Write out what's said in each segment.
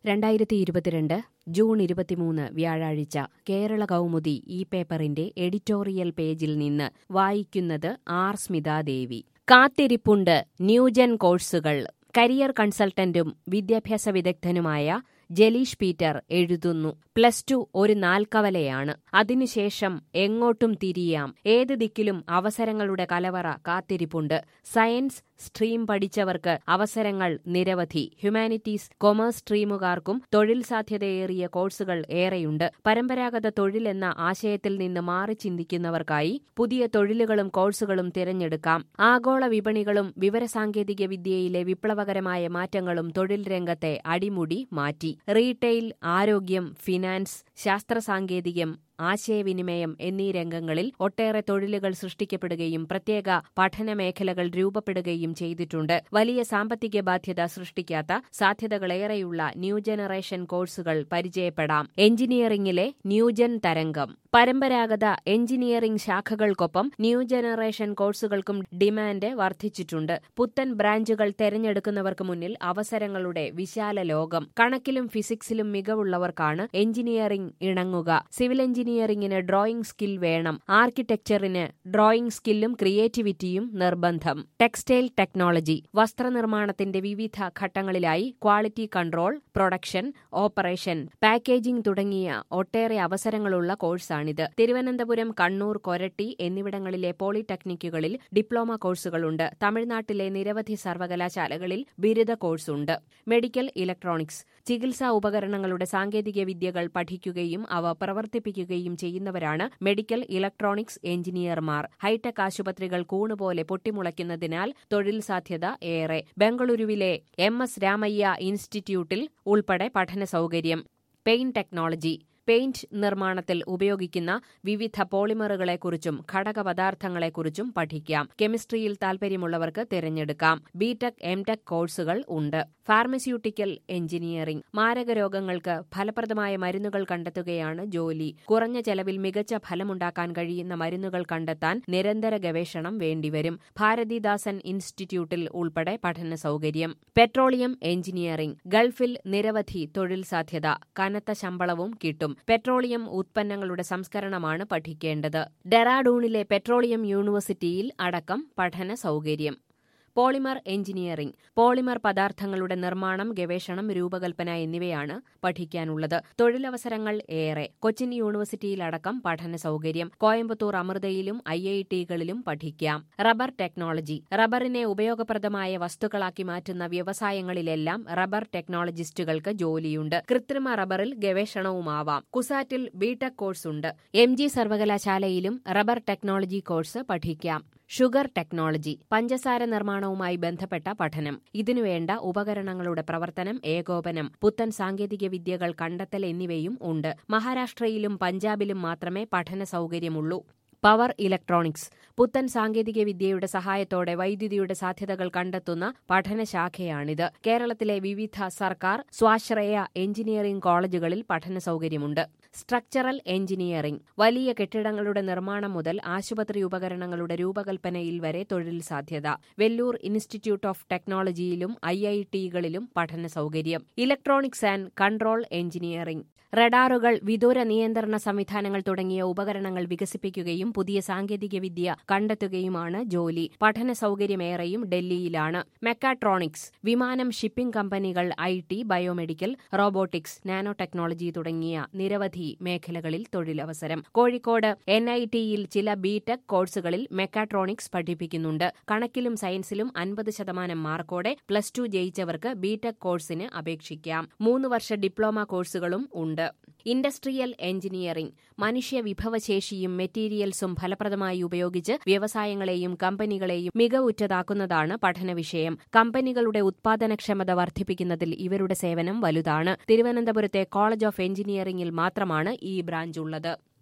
രണ്ടായിരത്തി ഇരുപത്തിരണ്ട് ജൂൺ ഇരുപത്തിമൂന്ന് വ്യാഴാഴ്ച കേരള കൗമുദി ഈ പേപ്പറിന്റെ എഡിറ്റോറിയൽ പേജിൽ നിന്ന് വായിക്കുന്നത് ആർ സ്മിതാദേവി കാത്തിരിപ്പുണ്ട് ന്യൂജൻ കോഴ്സുകൾ കരിയർ കൺസൾട്ടന്റും വിദ്യാഭ്യാസ വിദഗ്ധനുമായ ജലീഷ് പീറ്റർ എഴുതുന്നു പ്ലസ് ടു ഒരു നാൽക്കവലയാണ് അതിനുശേഷം എങ്ങോട്ടും തിരിയാം ഏത് ദിക്കിലും അവസരങ്ങളുടെ കലവറ കാത്തിരിപ്പുണ്ട് സയൻസ് സ്ട്രീം പഠിച്ചവർക്ക് അവസരങ്ങൾ നിരവധി ഹ്യൂമാനിറ്റീസ് കൊമേഴ്സ് സ്ട്രീമുകാർക്കും തൊഴിൽ സാധ്യതയേറിയ കോഴ്സുകൾ ഏറെയുണ്ട് പരമ്പരാഗത തൊഴിൽ എന്ന ആശയത്തിൽ നിന്ന് മാറി ചിന്തിക്കുന്നവർക്കായി പുതിയ തൊഴിലുകളും കോഴ്സുകളും തിരഞ്ഞെടുക്കാം ആഗോള വിപണികളും വിവരസാങ്കേതിക വിദ്യയിലെ വിപ്ലവകരമായ മാറ്റങ്ങളും തൊഴിൽ രംഗത്തെ അടിമുടി മാറ്റി റീറ്റെയിൽ ആരോഗ്യം ഫിനാൻസ് ശാസ്ത്രസാങ്കേതികം ആശയവിനിമയം എന്നീ രംഗങ്ങളിൽ ഒട്ടേറെ തൊഴിലുകൾ സൃഷ്ടിക്കപ്പെടുകയും പ്രത്യേക പഠന മേഖലകൾ രൂപപ്പെടുകയും ചെയ്തിട്ടുണ്ട് വലിയ സാമ്പത്തിക ബാധ്യത സൃഷ്ടിക്കാത്ത സാധ്യതകളേറെയുള്ള ന്യൂ ജനറേഷൻ കോഴ്സുകൾ പരിചയപ്പെടാം എഞ്ചിനീയറിംഗിലെ ന്യൂജൻ തരംഗം പരമ്പരാഗത എഞ്ചിനീയറിംഗ് ശാഖകൾക്കൊപ്പം ന്യൂ ജനറേഷൻ കോഴ്സുകൾക്കും ഡിമാൻഡ് വർദ്ധിച്ചിട്ടുണ്ട് പുത്തൻ ബ്രാഞ്ചുകൾ തെരഞ്ഞെടുക്കുന്നവർക്ക് മുന്നിൽ അവസരങ്ങളുടെ വിശാല ലോകം കണക്കിലും ഫിസിക്സിലും മികവുള്ളവർക്കാണ് എഞ്ചിനീയറിംഗ് ഇണങ്ങുക സിവിൽ എഞ്ചിനീയറിംഗിന് ഡ്രോയിംഗ് സ്കിൽ വേണം ആർക്കിടെക്ചറിന് ഡ്രോയിംഗ് സ്കില്ലും ക്രിയേറ്റിവിറ്റിയും നിർബന്ധം ടെക്സ്റ്റൈൽ ടെക്നോളജി വസ്ത്രനിർമ്മാണത്തിന്റെ വിവിധ ഘട്ടങ്ങളിലായി quality control production operation packaging തുടങ്ങിയ ഒട്ടേറെ അവസരങ്ങളുള്ള കോഴ്സാണിത് തിരുവനന്തപുരം കണ്ണൂർ കൊരട്ടി എന്നിവിടങ്ങളിലെ പോളിടെക്നിക്കുകളിൽ ഡിപ്ലോമ കോഴ്സുകളുണ്ട് തമിഴ്നാട്ടിലെ നിരവധി സർവകലാശാലകളിൽ ബിരുദ കോഴ്സുണ്ട് മെഡിക്കൽ ഇലക്ട്രോണിക്സ് ചികിത്സാ ഉപകരണങ്ങളുടെ സാങ്കേതിക വിദ്യകൾ പഠിക്കുകയും അവ പ്രവർത്തിപ്പിക്കുകയും ചെയ്യുന്നവരാണ് മെഡിക്കൽ ഇലക്ട്രോണിക്സ് എഞ്ചിനീയർമാർ ഹൈടെക് ആശുപത്രികൾ കൂണുപോലെ പൊട്ടിമുളയ്ക്കുന്നതിനാൽ തൊഴിൽ സാധ്യത ഏറെ ബംഗളൂരുവിലെ എം എസ് രാമയ്യ ഇൻസ്റ്റിറ്റ്യൂട്ടിൽ ഉൾപ്പെടെ പഠന സൗകര്യം പെയിൻ ടെക്നോളജി പെയിന്റ് നിർമ്മാണത്തിൽ ഉപയോഗിക്കുന്ന വിവിധ പോളിമറുകളെക്കുറിച്ചും ഘടകപദാർത്ഥങ്ങളെക്കുറിച്ചും പഠിക്കാം കെമിസ്ട്രിയിൽ താൽപര്യമുള്ളവർക്ക് തിരഞ്ഞെടുക്കാം ബിടെക് എംടെക് കോഴ്സുകൾ ഉണ്ട് ഫാർമസ്യൂട്ടിക്കൽ എഞ്ചിനീയറിംഗ് മാരകരോഗങ്ങൾക്ക് ഫലപ്രദമായ മരുന്നുകൾ കണ്ടെത്തുകയാണ് ജോലി കുറഞ്ഞ ചെലവിൽ മികച്ച ഫലമുണ്ടാക്കാൻ കഴിയുന്ന മരുന്നുകൾ കണ്ടെത്താൻ നിരന്തര ഗവേഷണം വേണ്ടിവരും ഭാരതിദാസൻ ഇൻസ്റ്റിറ്റ്യൂട്ടിൽ ഉൾപ്പെടെ പഠന സൗകര്യം പെട്രോളിയം എഞ്ചിനീയറിംഗ് ഗൾഫിൽ നിരവധി തൊഴിൽ സാധ്യത കനത്ത ശമ്പളവും കിട്ടും പെട്രോളിയം ഉത്പന്നങ്ങളുടെ സംസ്കരണമാണ് പഠിക്കേണ്ടത് ഡെറാഡൂണിലെ പെട്രോളിയം യൂണിവേഴ്സിറ്റിയിൽ അടക്കം പഠന സൗകര്യം പോളിമർ എഞ്ചിനീയറിംഗ് പോളിമർ പദാർത്ഥങ്ങളുടെ നിർമ്മാണം ഗവേഷണം രൂപകൽപ്പന എന്നിവയാണ് പഠിക്കാനുള്ളത് തൊഴിലവസരങ്ങൾ ഏറെ കൊച്ചിൻ യൂണിവേഴ്സിറ്റിയിലടക്കം പഠന സൗകര്യം കോയമ്പത്തൂർ അമൃതയിലും ഐ ഐ ടികളിലും പഠിക്കാം റബ്ബർ ടെക്നോളജി റബ്ബറിനെ ഉപയോഗപ്രദമായ വസ്തുക്കളാക്കി മാറ്റുന്ന വ്യവസായങ്ങളിലെല്ലാം റബ്ബർ ടെക്നോളജിസ്റ്റുകൾക്ക് ജോലിയുണ്ട് കൃത്രിമ റബ്ബറിൽ ഗവേഷണവുമാവാം കുസാറ്റിൽ ബിടെക് കോഴ്സുണ്ട് എം ജി സർവകലാശാലയിലും റബ്ബർ ടെക്നോളജി കോഴ്സ് പഠിക്കാം ഷുഗർ ടെക്നോളജി പഞ്ചസാര നിർമ്മാണവുമായി ബന്ധപ്പെട്ട പഠനം ഇതിനുവേണ്ട ഉപകരണങ്ങളുടെ പ്രവർത്തനം ഏകോപനം പുത്തൻ സാങ്കേതിക വിദ്യകൾ കണ്ടെത്തൽ എന്നിവയും ഉണ്ട് മഹാരാഷ്ട്രയിലും പഞ്ചാബിലും മാത്രമേ പഠന സൗകര്യമുള്ളൂ പവർ ഇലക്ട്രോണിക്സ് പുത്തൻ സാങ്കേതിക വിദ്യയുടെ സഹായത്തോടെ വൈദ്യുതിയുടെ സാധ്യതകൾ കണ്ടെത്തുന്ന പഠനശാഖയാണിത് കേരളത്തിലെ വിവിധ സർക്കാർ സ്വാശ്രയ എഞ്ചിനീയറിംഗ് കോളേജുകളിൽ പഠന സൗകര്യമുണ്ട് സ്ട്രക്ചറൽ എഞ്ചിനീയറിംഗ് വലിയ കെട്ടിടങ്ങളുടെ നിർമ്മാണം മുതൽ ആശുപത്രി ഉപകരണങ്ങളുടെ രൂപകൽപ്പനയിൽ വരെ തൊഴിൽ സാധ്യത വെല്ലൂർ ഇൻസ്റ്റിറ്റ്യൂട്ട് ഓഫ് ടെക്നോളജിയിലും ഐ ഐ ടികളിലും പഠന സൗകര്യം ഇലക്ട്രോണിക്സ് ആൻഡ് കൺട്രോൾ എഞ്ചിനീയറിംഗ് റഡാറുകൾ വിദൂര നിയന്ത്രണ സംവിധാനങ്ങൾ തുടങ്ങിയ ഉപകരണങ്ങൾ വികസിപ്പിക്കുകയും പുതിയ സാങ്കേതികവിദ്യ കണ്ടെത്തുകയുമാണ് ജോലി പഠന സൗകര്യമേറെയും ഡൽഹിയിലാണ് മെക്കാട്രോണിക്സ് വിമാനം ഷിപ്പിംഗ് കമ്പനികൾ I T biomedical robotics nano technology തുടങ്ങിയ നിരവധി മേഖലകളിൽ തൊഴിലവസരം കോഴിക്കോട് എൻ ഐ ടിയിൽ ചില ബിടെക് കോഴ്സുകളിൽ മെക്കാട്രോണിക്സ് പഠിപ്പിക്കുന്നുണ്ട് കണക്കിലും സയൻസിലും അൻപത് ശതമാനം മാർക്കോടെ പ്ലസ് ടു ജയിച്ചവർക്ക് ബിടെക് കോഴ്സിന് അപേക്ഷിക്കാം മൂന്ന് വർഷ ഡിപ്ലോമ കോഴ്സുകളും ഉണ്ട് ഇൻഡസ്ട്രിയൽ എഞ്ചിനീയറിംഗ് മനുഷ്യ വിഭവശേഷിയും മെറ്റീരിയൽസും ഫലപ്രദമായി ഉപയോഗിച്ച് വ്യവസായങ്ങളെയും കമ്പനികളെയും മികവുറ്റതാക്കുന്നതാണ് പഠന വിഷയം കമ്പനികളുടെ ഉത്പാദനക്ഷമത വർദ്ധിപ്പിക്കുന്നതിൽ ഇവരുടെ സേവനം വലുതാണ് തിരുവനന്തപുരത്തെ കോളേജ് ഓഫ് എഞ്ചിനീയറിംഗിൽ മാത്രമാണ് ഈ ബ്രാഞ്ച് ഉള്ളത്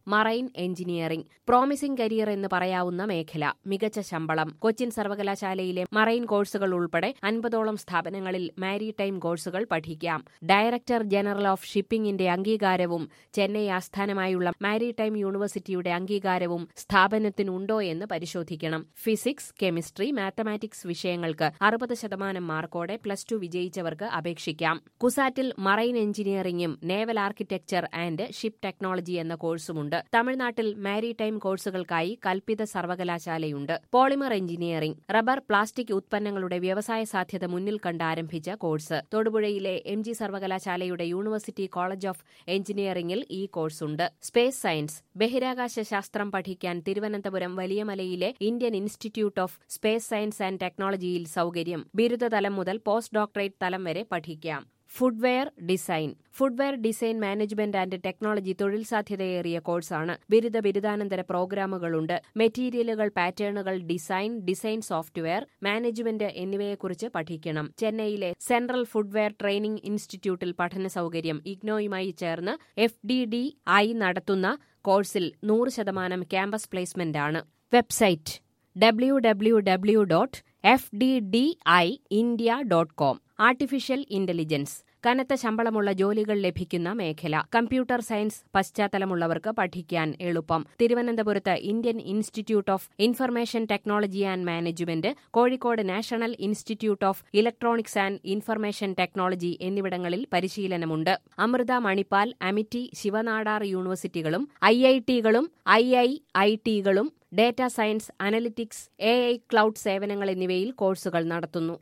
മറൈൻ എഞ്ചിനീയറിംഗ് പ്രോമിസിംഗ് കരിയർ എന്ന് പറയാവുന്ന മേഖല മികച്ച ശമ്പളം കൊച്ചിൻ സർവകലാശാലയിലെ മറൈൻ കോഴ്സുകൾ ഉൾപ്പെടെ അൻപതോളം സ്ഥാപനങ്ങളിൽ മാരിടൈം കോഴ്സുകൾ പഠിക്കാം ഡയറക്ടർ ജനറൽ ഓഫ് ഷിപ്പിംഗിന്റെ അംഗീകാരവും ചെന്നൈ ആസ്ഥാനമായുള്ള മാരിടൈം യൂണിവേഴ്സിറ്റിയുടെ അംഗീകാരവും സ്ഥാപനത്തിനുണ്ടോ എന്ന് പരിശോധിക്കണം ഫിസിക്സ് കെമിസ്ട്രി മാത്തമാറ്റിക്സ് വിഷയങ്ങൾക്ക് അറുപത് ശതമാനം മാർക്കോടെ പ്ലസ് ടു വിജയിച്ചവർക്ക് അപേക്ഷിക്കാം കുസാറ്റിൽ മറൈൻ എഞ്ചിനീയറിംഗും naval architecture and ship technology എന്ന കോഴ്സുമുണ്ട് തമിഴ്നാട്ടിൽ മാരിടൈം കോഴ്സുകൾക്കായി കൽപ്പിത സർവകലാശാലയുണ്ട് പോളിമർ എഞ്ചിനീയറിംഗ് റബ്ബർ പ്ലാസ്റ്റിക് ഉത്പന്നങ്ങളുടെ വ്യവസായ സാധ്യത മുന്നിൽ കണ്ട് ആരംഭിച്ച കോഴ്സ് തൊടുപുഴയിലെ എം ജി സർവകലാശാലയുടെ യൂണിവേഴ്സിറ്റി കോളേജ് ഓഫ് എഞ്ചിനീയറിംഗിൽ ഈ കോഴ്സുണ്ട് സ്പേസ് സയൻസ് ബഹിരാകാശ ശാസ്ത്രം പഠിക്കാൻ തിരുവനന്തപുരം വലിയമലയിലെ Indian institute of space science and ടെക്നോളജിയിൽ സൌകര്യം ബിരുദതലം മുതൽ പോസ്റ്റ് ഡോക്ടറേറ്റ് തലം വരെ പഠിക്കാം footwear design footwear design management and technology തൊഴിൽ സാധ്യതയേറിയ കോഴ്സാണ് ബിരുദ ബിരുദാനന്തര പ്രോഗ്രാമുകളുണ്ട് മെറ്റീരിയലുകൾ പാറ്റേണുകൾ ഡിസൈൻ ഡിസൈൻ സോഫ്റ്റ്വെയർ മാനേജ്മെന്റ് എന്നിവയെക്കുറിച്ച് പഠിക്കണം ചെന്നൈയിലെ സെൻട്രൽ ഫുഡ്വെയർ ട്രെയിനിംഗ് ഇൻസ്റ്റിറ്റ്യൂട്ടിൽ പഠന സൌകര്യം ഇഗ്നോയുമായി ചേർന്ന് എഫ് ഡി ഡി ആയി നടത്തുന്ന കോഴ്സിൽ നൂറ് ശതമാനം ക്യാമ്പസ് പ്ലേസ്മെന്റ് ആണ് website W W W dot F D D I India dot com artificial intelligence കനത്ത ശമ്പളമുള്ള ജോലികൾ ലഭിക്കുന്ന മേഖല കമ്പ്യൂട്ടർ സയൻസ് പശ്ചാത്തലമുള്ളവർക്ക് പഠിക്കാൻ എളുപ്പം തിരുവനന്തപുരത്ത് Indian institute of information technology and management Kozhikode national institute of electronics and information technology എന്നിവിടങ്ങളിൽ പരിശീലനമുണ്ട് അമൃത മണിപ്പാൽ അമിറ്റി ശിവനാടാർ യൂണിവേഴ്സിറ്റികളും ഐ ഐ ടികളും ഐ ഐ ഐ ടികളും data science analytics A I cloud സേവനങ്ങൾ എന്നിവയിൽ കോഴ്സുകൾ നടത്തുന്നു